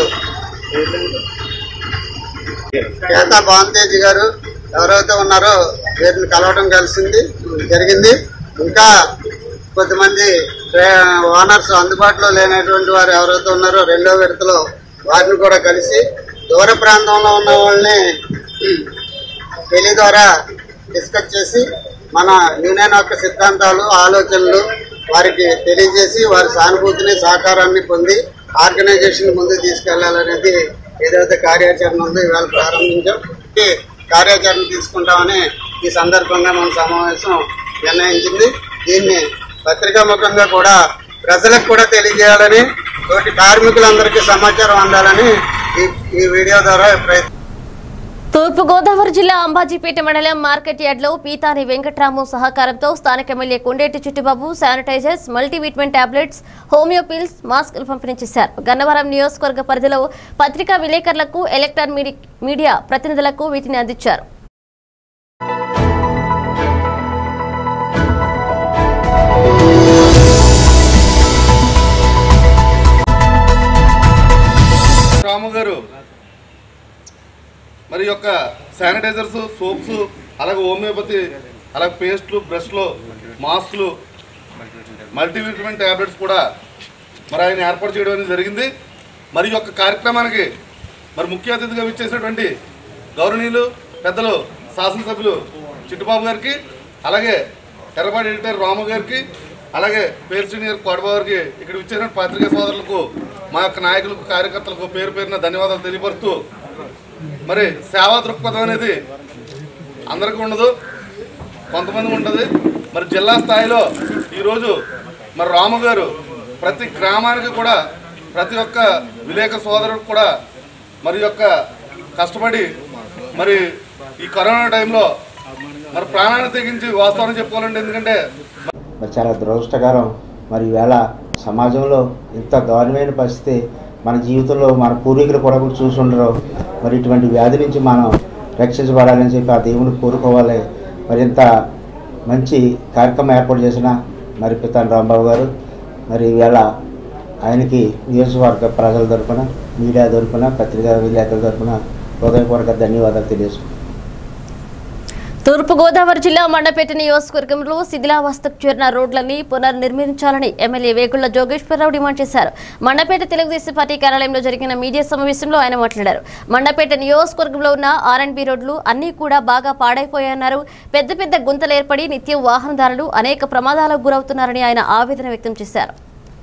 కేతా భాంతేజీ గారు ఎవరైతే ఉన్నారో వీరిని కలవడం కలిసింది జరిగింది ఇంకా కొంతమంది ఓనర్స్ అందుబాటులో లేనటువంటి వారు ఎవరైతే ఉన్నారో రెండో విడతలో వారిని కూడా కలిసి దూర ప్రాంతంలో ఉన్న వాళ్ళని టెలి ద్వారా డిస్కస్ చేసి మన యూనియన్ యొక్క సిద్ధాంతాలు ఆలోచనలు వారికి తెలియజేసి వారి సానుభూతిని సహకారాన్ని పొంది ఆర్గనైజేషన్ ముందుకు తీసుకెళ్లాలనేది ఏదైతే కార్యాచరణ ఉందో ఇవాళ ప్రారంభించాం ఈ కార్యాచరణ తీసుకుంటామని ఈ సందర్భంగా మన సమావేశం నిర్ణయించింది దీన్ని పత్రికాముఖంగా కూడా ప్రజలకు కూడా తెలియజేయాలని తోటి కార్మికులందరికీ సమాచారం అందాలని ఈ ఈ వీడియో ద్వారా ప్రయత్నం తూర్పు గోదావరి జిల్లా అంబాజీపేట మండలం మార్కెట్ యార్డ్ లో పీతాని వెంకట్రాము సహకారంతో స్థానిక MLA Kondeti Chittibabu sanitizers multivitamin tablets homeo pills మాస్కులు పంపిణీ చేశారు గన్నవరం నియోజకవర్గ పరిధిలో పత్రికా విలేకరులకు ఎలక్ట్రాన్ మీడి- మీడియా ప్రతినిధులకు వీటిని అందించారు రాము గారు మరి యొక్క శానిటైజర్స్ సోప్స్ అలాగే హోమియోపతి అలాగే పేస్ట్లు బ్రష్లు మాస్క్లు మల్టీవిటమిన్ ట్యాబ్లెట్స్ కూడా మరి ఆయన ఏర్పాటు చేయడం అనేది జరిగింది మరి ఈ యొక్క కార్యక్రమానికి మరి ముఖ్య అతిథిగా విచ్చేసినటువంటి గౌరవనీయులు పెద్దలు శాసనసభ్యులు చిట్టుబాబు గారికి అలాగే ఎర్రబాడి ఎడిటర్ రాము గారికి అలాగే పేరు సీనియర్ కోడబాబు గారికి ఇక్కడ విచ్చేసిన పత్రికా సోదరులకు మా యొక్క నాయకులకు కార్యకర్తలకు పేరు పేరున ధన్యవాదాలు తెలియపరుస్తూ మరి సేవా దృక్పథం అనేది అందరికీ ఉండదు కొంతమంది ఉంటుంది మరి జిల్లా స్థాయిలో ఈరోజు మరి రాము గారు ప్రతి గ్రామానికి కూడా ప్రతి ఒక్క విలేక సోదరుడు కూడా మరి యొక్క కష్టపడి మరి ఈ కరోనా టైంలో మరి ప్రాణాన్ని తెగించి వాస్తవాన్ని చెప్పుకోవాలంటే ఎందుకంటే మరి చాలా దురదృష్టకరం మరి ఈవేళ సమాజంలో ఇంత దారుణమైన పరిస్థితి మన జీవితంలో మన పూర్వీకులు కూడా చూసుండరు మరి ఇటువంటి వ్యాధి నుంచి మనం రక్షించబడాలని చెప్పి ఆ దేవుని కోరుకోవాలి మరి ఇంత మంచి కార్యక్రమం ఏర్పాటు చేసిన మరి పితాని రాంబాబు గారు మరి ఈవేళ ఆయనకి నియోజకవర్గ ప్రజల తరఫున మీడియా తరఫున పత్రికా విలేకరుల తరఫున హృదయపూర్వక ధన్యవాదాలు తెలియజేస్తున్నాను తూర్పు గోదావరి జిల్లా మండపేట నియోజకవర్గంలో శిథిలావస్థకు చేరిన రోడ్లని పునర్నిర్మించాలని ఎమ్మెల్యే వేగుళ్ల జోగేశ్వరరావు డిమాండ్ చేశారు మండపేట తెలుగుదేశం పార్టీ కార్యాలయంలో జరిగిన మీడియా సమావేశంలో ఆయన మాట్లాడారు మండపేట నియోజకవర్గంలో ఉన్న ఆర్ఎండ్బి రోడ్లు అన్నీ కూడా బాగా పాడైపోయాయన్నారు పెద్ద పెద్ద గుంతలు ఏర్పడి నిత్యం వాహనదారులు అనేక ప్రమాదాలకు గురవుతున్నారని ఆయన ఆవేదన వ్యక్తం చేశారు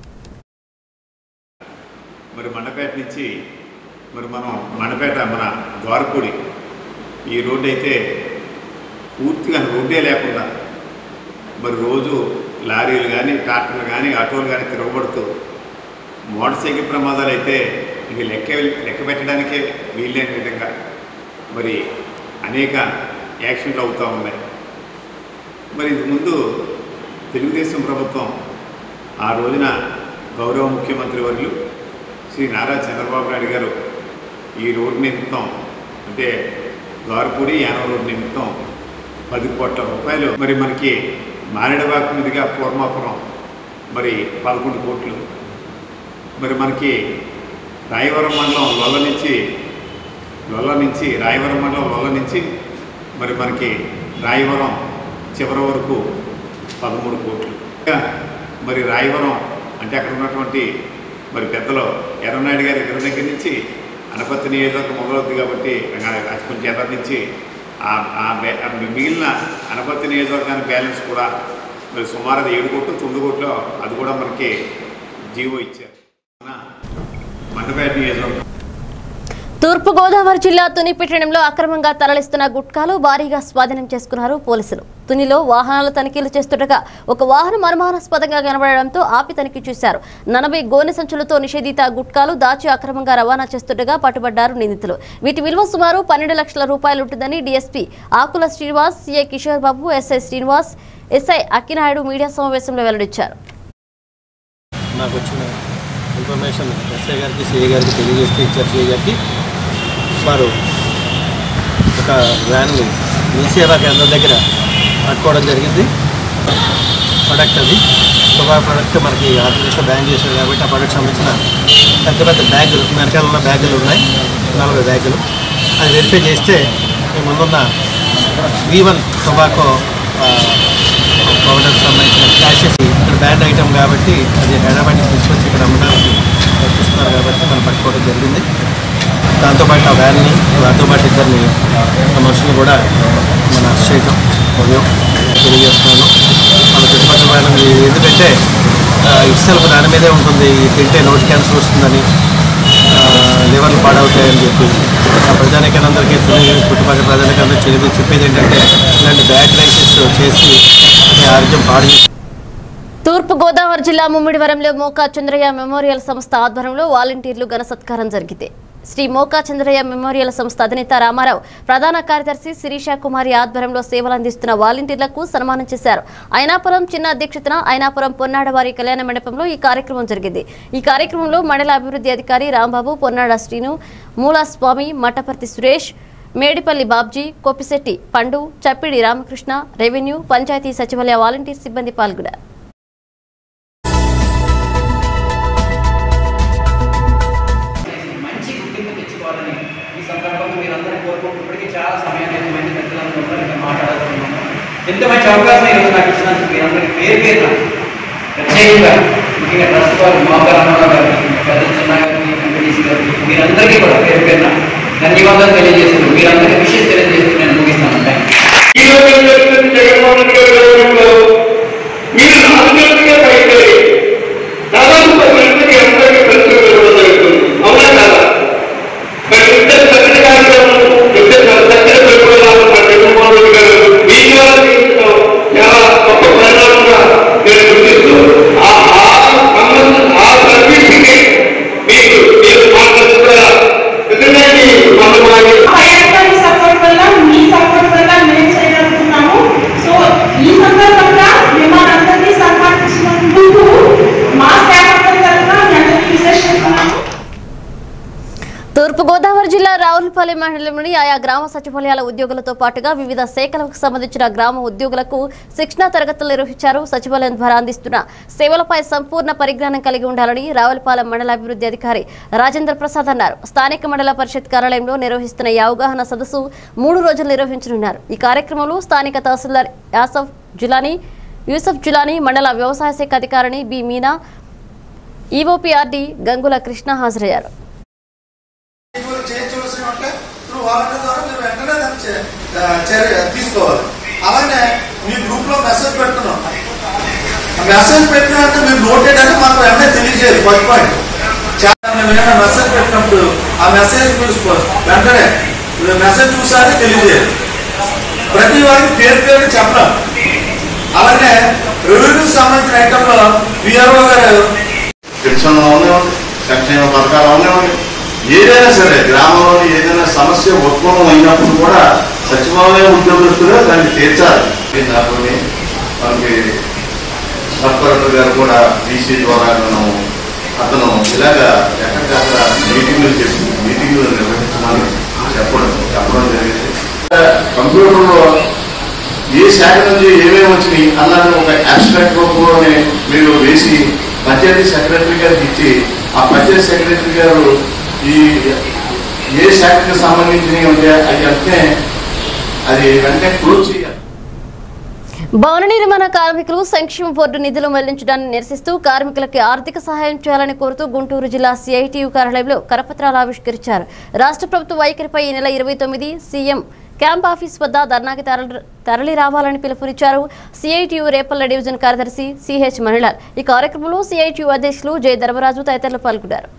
మరి మండపేట నుంచి మరి మనం మండపేట మన ద్వారపూడి ఈ రోడ్డు అయితే పూర్తిగా రోడ్డే లేకుండా మరి రోజు లారీలు కానీ ట్రాక్టర్లు కానీ ఆటోలు కానీ తిరగబడుతూ మోటార్ సైకిల్ ప్రమాదాలు అయితే ఇవి లెక్క లెక్క పెట్టడానికే వీల్లేని విధంగా మరి అనేక యాక్సిడెంట్లు అవుతూ ఉన్నాయి మరి ఇది ముందు తెలుగుదేశం ప్రభుత్వం ఆ రోజున గౌరవ ముఖ్యమంత్రి వర్యులు శ్రీ నారా చంద్రబాబు నాయుడు గారు ఈ రోడ్డు నిమిత్తం అంటే ద్వారపూడి యానవ రోడ్డు నిమిత్తం పది కోట్ల రూపాయలు మరి మనకి మారేడువాకు మీదుగా పూర్మాపురం మరి పదకొండు కోట్లు మరి మనకి రాయవరం మండలం లొల్ల నుంచి లొల్ల నుంచి రాయవరం మండలం లొల్ల నుంచి మరి మనకి రాయవరం చివరి వరకు పదమూడు కోట్లు ఇంకా మరి రాయవరం అంటే అక్కడ ఉన్నటువంటి మరి పెద్దలు ఎర్రనాయుడు గారి దగ్గర దగ్గర నుంచి అనపత్తి నియోజకవర్గం మొదలవుతుంది కాబట్టి అది కొంచెం ఎర్ర నుంచి ఆ ఆ బ్యా- ఆ మిగిలిన అనపత్తి నియోజకవర్గానికి బ్యాలెన్స్ కూడా మరి సుమారు అది ఏడు కోట్లు తొమ్మిది కోట్లు అది కూడా మనకి జీవో ఇచ్చారు మన మండపేట నియోజకవర్గం తూర్పు గోదావరి జిల్లా తుని పట్టణంలో అక్రమంగా తరలిస్తున్న గుట్కాలు భారీగా స్వాధీనం చేసుకున్నారు పోలీసులు తునిలో వాహనాలు తనిఖీలు చేస్తుండగా ఒక వాహనం అనుమానాస్పదంగా కనబడడంతో ఆపి తనిఖీ చేశారు నలభై గోనె సంచులతో నిషేధిత గుట్కాలు దాచి అక్రమంగా రవాణా చేస్తుండగా పట్టుబడ్డారు నిందితులు వీటి విలువ సుమారు పన్నెండు లక్షల రూపాయలు ఉంటుందని DSP Akula Srinivas CI Kishore Babu SI Srinivas SI Akkinaidu media సమావేశంలో వెల్లడించారు నాకు వచ్చిన ఇన్ఫర్మేషన్ ఎస్ఐ గారికి సిఐ గారికి తెలియజేస్తే ఇచ్చారు సిఐ గారికి వారు ఒక వ్యాన్ని మీ సేవా కేంద్రం దగ్గర పట్టుకోవడం జరిగింది ప్రొడక్ట్ అది ఒక ప్రొడక్ట్ మనకి ఆంధ్రప్రదేశ్లో బ్యాన్ చేశారు కాబట్టి ఆ ప్రొడక్ట్ సంబంధించిన పెద్ద పెద్ద బ్యాగులు వెనకాల ఉన్న బ్యాగులు ఉన్నాయి నలభై బ్యాగులు అది వెరిఫై చేస్తే ఈ ముందున్న వి వన్ టొబాకో పౌడర్ సంబంధించిన క్యాషెస్ ఇక్కడ బ్యాండ్ ఐటమ్ కాబట్టి అది హైదరాబాద్ నుంచి తీసుకొచ్చి ఇక్కడ అమ్మడానికి ప్రయత్నిస్తున్నారు కాబట్టి మనం పట్టుకోవడం జరిగింది దాంతోపాటు ఆ వ్యాన్ని దాంతోపాటు ఇద్దరిని ఆ మనుషులు కూడా మన చేయటం ఉదయం తెలియజేస్తున్నాను మన చుట్టుపక్కల వాళ్ళని ఇది ఎందుకంటే ఇట్సెల్ఫ్ దాని మీదే ఉంటుంది ఇది తింటే నోటి క్యాన్సర్ వస్తుందని ఆ, లివర్లు పాడవుతాయని చెప్పి ఆ ప్రజానికందరికీ తెలియ చుట్టుపక్కల ప్రజానికందరికీ తెలియదు చెప్పేది ఏంటంటే ఇలాంటి బ్యాడ్ రైసెస్ చేసి మీ ఆరోగ్యం పాడు చేసి తూర్పు గోదావరి జిల్లా ముమ్మిడివరంలో మోకా చంద్రయ్య మెమోరియల్ సంస్థ ఆధ్వర్యంలో వాలంటీర్లు ఘన సత్కారం జరిగింది శ్రీ మోకా చంద్రయ్య మెమోరియల్ సంస్థ అధినేత రామారావు ప్రధాన కార్యదర్శి శిరీష కుమారి ఆధ్వర్యంలో సేవలు అందిస్తున్న వాలంటీర్లకు సన్మానం చేశారు అయినాపురం చిన్న అధ్యక్షతన అయినాపురం పొన్నాడవారి కళ్యాణ మండపంలో ఈ కార్యక్రమం జరిగింది ఈ కార్యక్రమంలో మండల అభివృద్ధి అధికారి రాంబాబు పొన్నాడ శ్రీను మూలా స్వామి మట్టపర్తి సురేష్ మేడిపల్లి బాబ్జీ కొప్పిశెట్టి పండు చప్పిడి రామకృష్ణ రెవెన్యూ పంచాయతీ సచివాలయ వాలంటీర్ సిబ్బంది పాల్గొన్నారు మంచి గుర్తింపు తెచ్చుకోవాలని ఈ సందర్భంగా మీరందరూ కోరుకుంటూ ఇప్పటికీ చాలా సమయాన్ని అయితే మంది పెద్దలందరూ ఉన్నారు ఇక్కడ మాట్లాడుతున్నాము ఎంత మంచి అవకాశం ఈరోజు నాకు ఇచ్చినందుకు మీరందరికీ పేరు పేరు ప్రత్యేకంగా ముఖ్యంగా ట్రస్ట్ వారు మోకా రామారావు గారికి పెద్ద చిన్న గారికి వెంకటేష్ గారికి మీరందరికీ కూడా పేరు పేరున ధన్యవాదాలు తెలియజేస్తున్నాను మీరందరికీ విషయం తెలియజేస్తూ నేను ముగిస్తాను థ్యాంక్ మీరు రాజకీయంగా బయటకు దాదాపు పది మందికి అందరికీ పరిస్థితులు జరుగుతుంది అవునా కాదా మరి ఇంత చక్కటి కార్యక్రమం ఇంత చక్కటి పెట్టుకోవాలి మన జగన్మోహన్ రెడ్డి గారు మీ ద్వారా జీవితంలో చాలా గొప్ప పరిణామంగా నేను గుర్తిస్తూ ఆ ఆ సంబంధం ఆ సర్వీస్కి మీకు మీరు మాట్లాడుతున్నారా ఎందుకంటే మన సపోర్ట్ వల్ల మీ సపోర్ట్ వల్ల మేము చేయగలుగుతున్నాము సో ఈ సందర్భంగా మిమ్మల్ని అందరినీ సన్మానించినందుకు మా స్టాఫ్ అందరి తరఫున మీ అందరికీ విశేషిస్తున్నాము తూర్పుగోదావరి జిల్లా రావులపల్లి మండలంలోని ఆయా గ్రామ సచివాలయాల ఉద్యోగులతో పాటుగా వివిధ శాఖలకు సంబంధించిన గ్రామ ఉద్యోగులకు శిక్షణా తరగతులు నిర్వహించారు సచివాలయం ద్వారా అందిస్తున్న సేవలపై సంపూర్ణ పరిజ్ఞానం కలిగి ఉండాలని రావులపాలెం మండల అభివృద్ధి అధికారి రాజేంద్ర ప్రసాద్ అన్నారు స్థానిక మండల పరిషత్ కార్యాలయంలో నిర్వహిస్తున్న ఈ అవగాహన సదస్సు మూడు రోజులు నిర్వహించనున్నారు ఈ కార్యక్రమంలో స్థానిక తహసీల్దార్ యాసఫ్ జులానీ యూసఫ్ జులానీ మండల వ్యవసాయ శాఖ అధికారిని బి మీనా ఈఓపీఆర్డి గంగుల కృష్ణ హాజరయ్యారు ఇటీవల చేయించవలసి ఉంటే త్రూ వాలంటీర్ ద్వారా మీరు వెంటనే దాన్ని చే- ఆ, చర్య తీసుకోవాలి అలానే మీ గ్రూప్ లో మెసేజ్ పెడుతున్నాం ఆ మెసేజ్ పెట్టినా అంటే మీరు నోటెడ్ అని మాకు వెంటనే తెలియజేయాలి ఫస్ట్ పాయింట్ చాలా మేము ఏమైనా మెసేజ్ పెట్టినప్పుడు ఆ మెసేజ్ మీరు స్ప- వెంటనే మీరు మెసేజ్ చూసారే తెలియజేయాలి ప్రతి వారికి పేరు పేరు చెప్పడం అలానే రెవెన్యూ సంబంధించిన ఐటంలో విఆర్ఓ గారు పెన్షన్ అవనివ్వండి సంక్షేమ పథకాలు అవనివ్వండి ఏదైనా సరే గ్రామంలో ఏదైనా సమస్య ఉత్పన్నం అయినప్పుడు కూడా సచివాలయ ఉద్యోగస్తులే దాన్ని తీర్చాలి దాంట్లోని మనకి సబ్ కలెక్టర్ గారు కూడా బీసీ ద్వారా మనం అతను ఇలాగా ఎక్కడికక్కడ మీటింగ్లు చెప్పి మీటింగ్లు నిర్వహించమని చెప్పడం చెప్పడం జరిగింది కంప్యూటర్లో ఏ శాఖ నుంచి ఏమేమి వచ్చినాయి అన్నది ఒక అబ్స్ట్రాక్ట్ రూపంలోనే మీరు వేసి పంచాయతీ సెక్రటరీ గారికి ఇచ్చి ఆ పంచాయతీ సెక్రటరీ గారు ఈ ఏ శాఖకి సంబంధించినవి ఉంటే అది వెంటనే అది వెంటనే క్లోజ్ చేయాలి భవన నిర్మాణ కార్మికులు సంక్షేమ బోర్డు నిధులు మళ్లించడాన్ని నిరసిస్తూ కార్మికులకి ఆర్థిక సహాయం చేయాలని కోరుతూ గుంటూరు జిల్లా సిఐటియు కార్యాలయంలో కరపత్రాలు ఆవిష్కరించారు రాష్ట్ర ప్రభుత్వ వైఖరిపై ఈ నెల ఇరవై తొమ్మిది సీఎం క్యాంప్ ఆఫీస్ వద్ద ధర్నాకి తరలి తరలి రావాలని పిలుపునిచ్చారు సిఐటియు రేపల్ల డివిజన్ కార్యదర్శి సిహెచ్ మహిళల్ ఈ కార్యక్రమంలో సిఐటియు అధ్యక్షులు జయ ధర్మరాజు తదితరులు పాల్గొన్నారు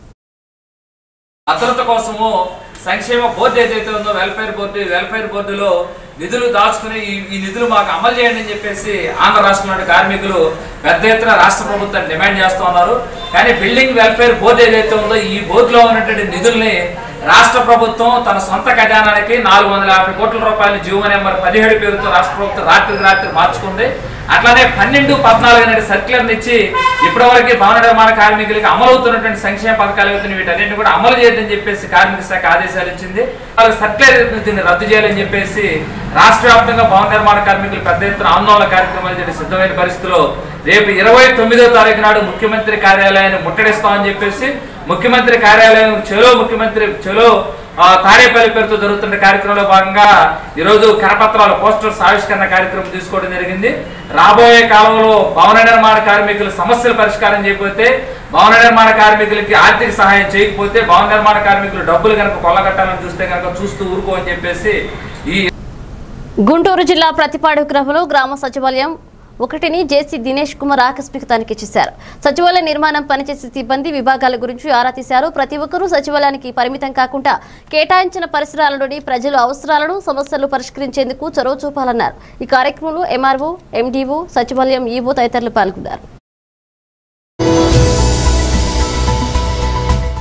భద్రత కోసము సంక్షేమ బోర్డు ఏదైతే ఉందో వెల్ఫేర్ బోర్డు వెల్ఫేర్ బోర్డులో నిధులు దాచుకుని ఈ ఈ నిధులు మాకు అమలు చేయండి అని చెప్పేసి ఆంధ్ర రాష్ట్రంలోని కార్మికులు పెద్ద ఎత్తున రాష్ట్ర ప్రభుత్వం డిమాండ్ చేస్తూ ఉన్నారు కానీ బిల్డింగ్ వెల్ఫేర్ బోర్డు ఏదైతే ఉందో ఈ బోర్డులో ఉన్నటువంటి నిధుల్ని రాష్ట్ర ప్రభుత్వం తన సొంత ఖజానానికి నాలుగు వందల యాభై కోట్ల రూపాయలు జీవో నెంబర్ పదిహేడు పేరుతో రాష్ట్ర ప్రభుత్వం రాత్రికి రాత్రి మార్చుకుంది అట్లానే పన్నెండు పద్నాలుగు నాటి సర్క్యులర్ని ఇచ్చి ఇప్పటివరకు భవన నిర్మాణ కార్మికులకి అమలవుతున్నటువంటి సంక్షేమ పథకాలు అవుతున్నాయి వీటన్నింటిని కూడా అమలు చేయొద్దని చెప్పేసి కార్మిక శాఖ ఆదేశాలు ఇచ్చింది వాళ్ళకి సర్క్యులర్ దీన్ని రద్దు చేయాలని చెప్పేసి రాష్ట్ర వ్యాప్తంగా భవన నిర్మాణ కార్మికులు పెద్ద ఎత్తున ఆందోళన కార్యక్రమాలు చేసి సిద్ధమైన పరిస్థితిలో రేపు ఇరవై తొమ్మిదో తారీఖు నాడు ముఖ్యమంత్రి కార్యాలయాన్ని ముట్టడిస్తామని చెప్పేసి ముఖ్యమంత్రి కార్యాలయం చెలో ముఖ్యమంత్రి చెలో ఆ, తాడేపల్లి పేరుతో జరుగుతున్న కార్యక్రమంలో భాగంగా ఈరోజు కరపత్రాల పోస్టర్స్ ఆవిష్కరణ కార్యక్రమం తీసుకోవడం జరిగింది రాబోయే కాలంలో భవన నిర్మాణ కార్మికుల సమస్యలు పరిష్కారం చేయకపోతే భవన నిర్మాణ కార్మికులకి ఆర్థిక సహాయం చేయకపోతే భవన నిర్మాణ కార్మికులు డబ్బులు కనుక కొల్లగట్టాలని చూస్తే కనుక చూస్తూ ఊరుకో అని చెప్పేసి ఈ గుంటూరు జిల్లా ప్రతిపాడు గ్రామంలో గ్రామ సచివాలయం ఒకటిని జేసీ దినేష్ కుమార్ ఆకస్మిక తనిఖీ చేశారు సచివాలయ నిర్మాణం పనిచేసే సిబ్బంది విభాగాల గురించి ఆరా తీశారు ప్రతి ఒక్కరూ సచివాలయానికి పరిమితం కాకుండా కేటాయించిన పరిసరాలలోని ప్రజల అవసరాలను సమస్యలు పరిష్కరించేందుకు చొరవ చూపాలన్నారు ఈ కార్యక్రమంలో ఎంఆర్ఓ ఎండీఓ సచివాలయం ఈవో తదితరులు పాల్గొన్నారు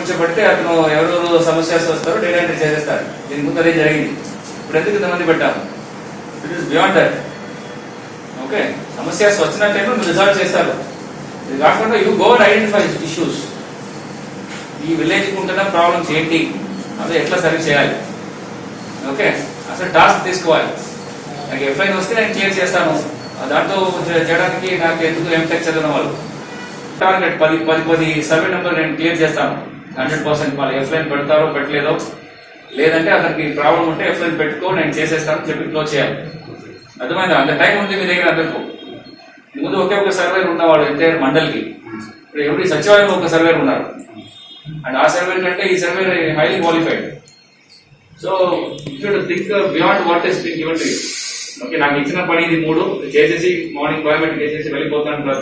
కూర్చోబెడితే అతను ఎవరెవరు సమస్యస్ వస్తారో డేటా ఎంట్రీ చేసేస్తారు దీని ముందు అదే జరిగింది ఇప్పుడు ఎందుకు ఇంతమంది పెట్టాము it is beyond that okay సమస్యస్ వచ్చినట్లయితే మీరు రిజాల్వ్ చేస్తారు ఇది కాకుండా యూ గో ఐడెంటిఫై ఇష్యూస్ ఈ విలేజ్ ఉంటున్న ప్రాబ్లమ్స్ ఏంటి అవి ఎట్లా సరి చేయాలి ఓకే అసలు టాస్క్ తీసుకోవాలి నాకు ఎఫ్ఐఆర్ వస్తే నేను క్లియర్ చేస్తాను ఆ దాంతో చే- చేయడానికి నాకు ఎందుకు ఎంటెక్ చదివిన వాళ్ళు టార్గెట్ పది పది పది సర్వే నెంబర్ నేను క్లియర్ చేస్తాను హండ్రెడ్ పర్సెంట్ వాళ్ళు ఎఫ్ఐఆర్ పెడతారో పెట్టలేదో లేదంటే అతనికి ప్రాబ్లం ఉంటే ఎఫ్ఐఆర్ పెట్టుకో నేను చేసేస్తాను చెప్పి క్లోజ్ చేయాలి అర్థమైందా అంత టైం ఉంది మీ దగ్గర అందరికీ ముందు ఒకే ఒక సర్వేర్ ఉన్నవాడు ఎంటైర్ మండల్కి ఇప్పుడు ఎవరి సచివాలయంలో ఒక సర్వేర్ ఉన్నారు అండ్ ఆ సర్వేర్ కంటే ఈ surveyor highly qualified so should think beyond what is think given to okay నాకు ఇచ్చిన పని ఇది మూడు చేసేసి మార్నింగ్ బయోమెట్రిక్ చేసేసి వెళ్ళిపోతాను సార్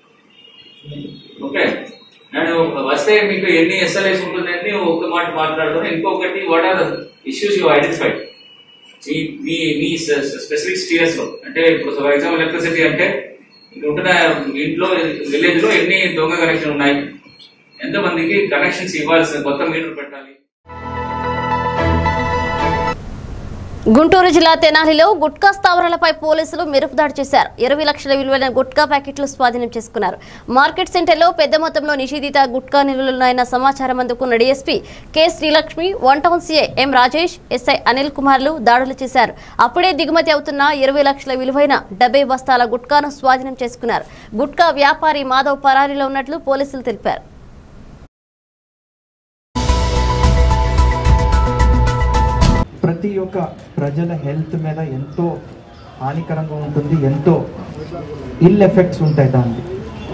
ఓకే నేను వస్తే మీకు ఎన్ని ఎస్ఎల్ఐస్ ఉంటుందని ఒక మాట మాట్లాడుతాను ఇంకొకటి what are issues you identified మీ మీ మీ స్పెసిఫిక్ స్టీరియస్ లో అంటే ఇప్పుడు ఫర్ ఎగ్జాంపుల్ ఎలక్ట్రిసిటీ అంటే ఇక్కడ ఉంటున్న ఇంట్లో విలేజ్ లో ఎన్ని దొంగ కనెక్షన్ ఉన్నాయి ఎంతమందికి కనెక్షన్స్ ఇవ్వాల్సిన కొత్త మీటర్ పెట్టాలి గుంటూరు జిల్లా తెనాలిలో గుట్కా స్థావరాలపై పోలీసులు మెరుపుదాడి చేశారు ఇరవై లక్షల విలువైన గుట్కా ప్యాకెట్లు స్వాధీనం చేసుకున్నారు మార్కెట్ సెంటర్లో పెద్ద మొత్తంలో నిషేధిత గుట్కా నిల్వలున్నాయన్న సమాచారం అందుకున్న DSP K Srilakshmi one town CI M Rajesh SI Anil కుమార్లు దాడులు చేశారు అప్పుడే దిగుమతి అవుతున్న ఇరవై లక్షల విలువైన డెబ్బై బస్తాల గుట్కాను స్వాధీనం చేసుకున్నారు గుట్కా వ్యాపారి మాధవ్ పరారీలో ఉన్నట్లు పోలీసులు తెలిపారు ప్రతి ఒక్క ప్రజల హెల్త్ మీద ఎంతో హానికరంగా ఉంటుంది ఎంతో ఇల్ ఎఫెక్ట్స్ ఉంటాయి దానికి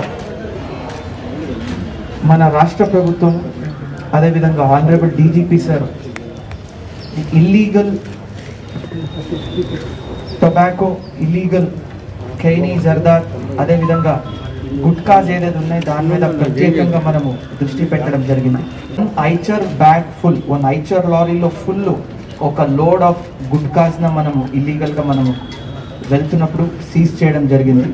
మన రాష్ట్ర ప్రభుత్వం అదేవిధంగా honourable DGP sir illegal tobacco illegal khaini zarda అదేవిధంగా గుట్కాస్ ఏదైతే ఉన్నాయో దాని మీద ప్రత్యేకంగా మనము దృష్టి పెట్టడం జరిగింది Eicher bag full one Eicher లారీలో ఫుల్ ఒక లోడ్ ఆఫ్ గుట్కాస్న మనము ఇల్లీగల్గా మనము వెళ్తున్నప్పుడు సీజ్ చేయడం జరిగింది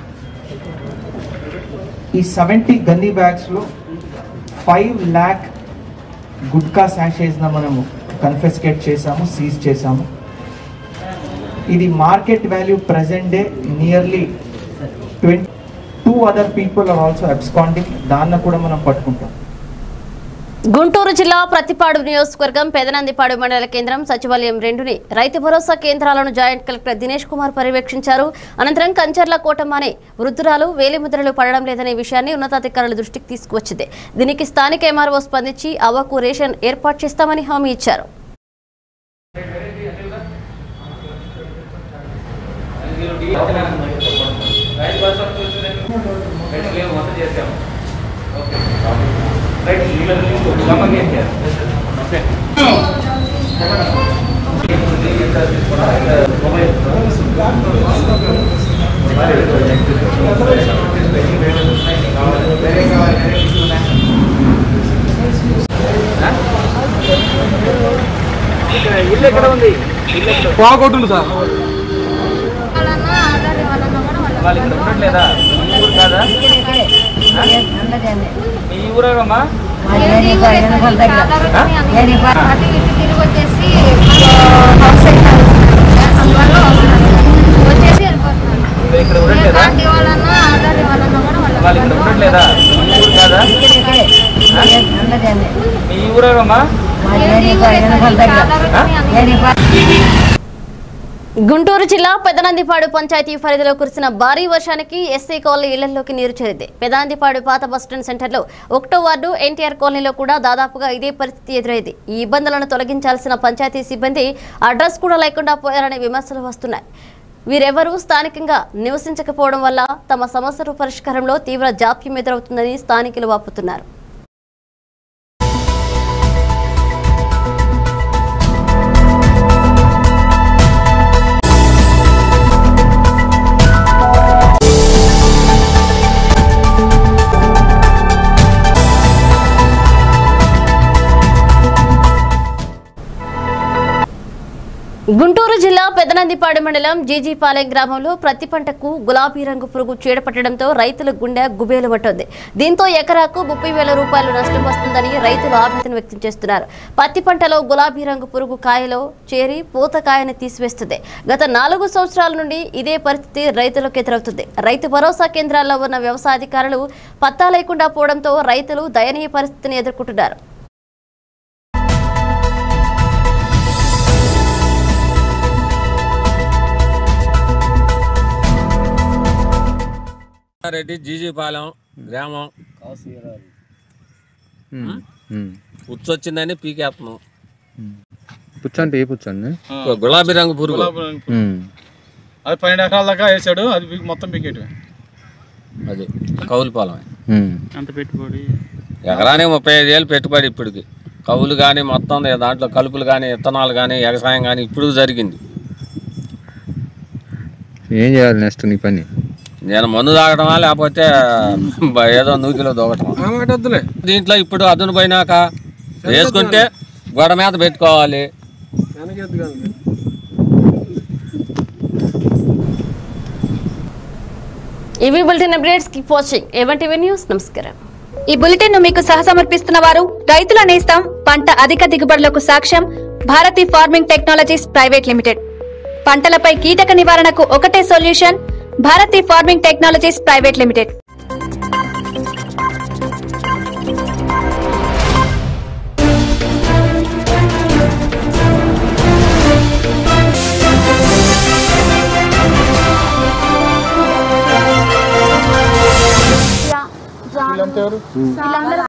ఈ సెవెంటీ గన్నీ బ్యాగ్స్లో ఫైవ్ ల్యాక్ గుట్కా శాషేస్న మనము కన్ఫెస్కేట్ చేసాము సీజ్ చేసాము ఇది market value present day nearly twenty two other people are also absconding దాన్ని కూడా మనం పట్టుకుంటాం గుంటూరు జిల్లా ప్రతిపాడు నియోజకవర్గం పెదనందిపాడు మండల కేంద్రం సచివాలయం రెండుని రైతు భరోసా కేంద్రాలను జాయింట్ కలెక్టర్ దినేష్ కుమార్ పర్యవేక్షించారు అనంతరం కంచర్ల కోటమ్మ అనే వృద్ధురాలు వేలిముద్రలు పడడం లేదనే విషయాన్ని ఉన్నతాధికారుల దృష్టికి తీసుకువచ్చింది దీనికి స్థానిక ఎంఆర్ఓ స్పందించి అవ్వకు రేషన్ ఏర్పాటు చేస్తామని హామీ ఇచ్చారు రైతు భరోసా రైతు లేవు మొత్తం చేసాము ఓకే రైట్ వీళ్ళని గమనించారు ఏం చేయాలి ఓకే ఇల్లు ఎక్కడ ఉంది ఇల్లు ఎక్కడ పోగొట్టుండు సార్ వాళ్ళు ఇక్కడ ఉండట్లేదా మీ ఊరు కాదా మీ ఊరేగమ్మా మీరు ఇక్కడ ఉండట్లేదా వాళ్ళు ఇక్కడ ఉండట్లేదా మీ ఊరు కాదా మీ ఊరేగమ్మా గుంటూరు జిల్లా పెదనందిపాడు పంచాయతీ పరిధిలో కురిసిన భారీ వర్షానికి ఎస్సీ కాలనీ ఇళ్లలోకి నీరు చేరింది పెదనందిపాడు పాత బస్టాండ్ సెంటర్లో ఒకటో వార్డు ఎన్టీఆర్ కాలనీలో కూడా దాదాపుగా ఇదే పరిస్థితి ఎదురైంది ఈ ఇబ్బందులను తొలగించాల్సిన పంచాయతీ సిబ్బంది అడ్రస్ కూడా లేకుండా పోయారనే విమర్శలు వస్తున్నాయి వీరెవరూ స్థానికంగా నివసించకపోవడం వల్ల తమ సమస్యల పరిష్కారంలో తీవ్ర జాప్యం ఎదురవుతుందని స్థానికులు వాపుతున్నారు గుంటూరు జిల్లా పెదనందిపాడు మండలం జీజీపాలెం గ్రామంలో ప్రతి పంటకు గులాబీ రంగు పురుగు చీడపట్టడంతో రైతుల గుండె గుబేలుమంటోంది దీంతో ఎకరాకు ముప్పై వేల రూపాయలు నష్టం వస్తుందని రైతులు ఆవేదన వ్యక్తం చేస్తున్నారు పత్తి పంటలో గులాబీ రంగు పురుగు కాయలో చేరి పూత కాయను తీసివేస్తుంది గత నాలుగు సంవత్సరాల నుండి ఇదే పరిస్థితి రైతులకు ఎదురవుతుంది రైతు భరోసా కేంద్రాల్లో ఉన్న వ్యవసాయ అధికారులు పత్తా లేకుండా పోవడంతో రైతులు దయనీయ పరిస్థితిని ఎదుర్కొంటున్నారు రెడ్డి జీజీపాలెం గ్రామం పుచ్చు వచ్చిందని పీకేస్తున్నాం పుచ్చు అంటే ఏ పుచ్చు అండి గులాబీ రంగు పురుగు అది పన్నెండు ఎకరాల దాకా వేసాడు అది పీకి- మొత్తం పీకేయటమే అది కౌలు పొలం ఎంత పెట్టుబడి ఎకరానికి ముప్పై ఐదు వేలు పెట్టుబడి ఇప్పటికి కవులు కానీ మొత్తం దాంట్లో కలుపులు కానీ విత్తనాలు కానీ వ్యవసాయం కానీ ఇప్పుడు జరిగింది ఏం చేయాలి నెక్స్ట్ నీ పని నేను మందు తాగటమా లేకపోతే బ- ఏదో నూతిలో దూకటమా వద్దులే దీంట్లో ఇప్పుడు అదును పోయినాక వేసుకుంటే గోడ మీద పెట్టుకోవాలి ఇవి bulletin updates keep watching AMTV news నమస్కారం ఈ బులెటిన్ ను మీకు సహసమర్పిస్తున్న వారు రైతుల నేస్తం పంట అధిక దిగుబడులకు సాక్ష్యం Bharathi farming technologies private limited పంటలపై కీటక నివారణకు ఒకటే solution Bharathi farming technologies private limited వీళ్ళంతా ఎవరు